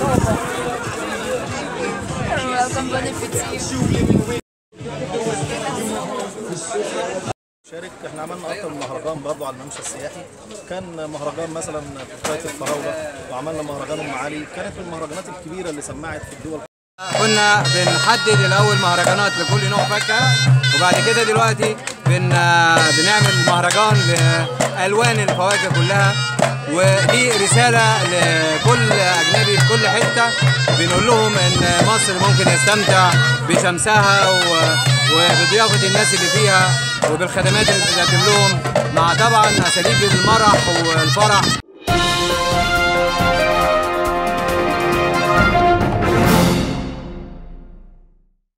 Welcome, bon appétit. شارك احنا عملنا اكتر من مهرجان برضه على الممشى السياحي كان مهرجان مثلا كفايه الفراوله وعملنا مهرجان ام علي كانت من المهرجانات الكبيره اللي سمعت في الدول كنا بنحدد الاول مهرجانات لكل نوع فاكهه وبعد كده دلوقتي بن بنعمل مهرجان لالوان الفواكه كلها ودي رساله لكل اجنبي في كل حته بنقول لهم ان مصر ممكن يستمتع بشمسها و- وبضيافه الناس اللي فيها وبالخدمات اللي بتقدم لهم مع طبعا اساليب المرح والفرح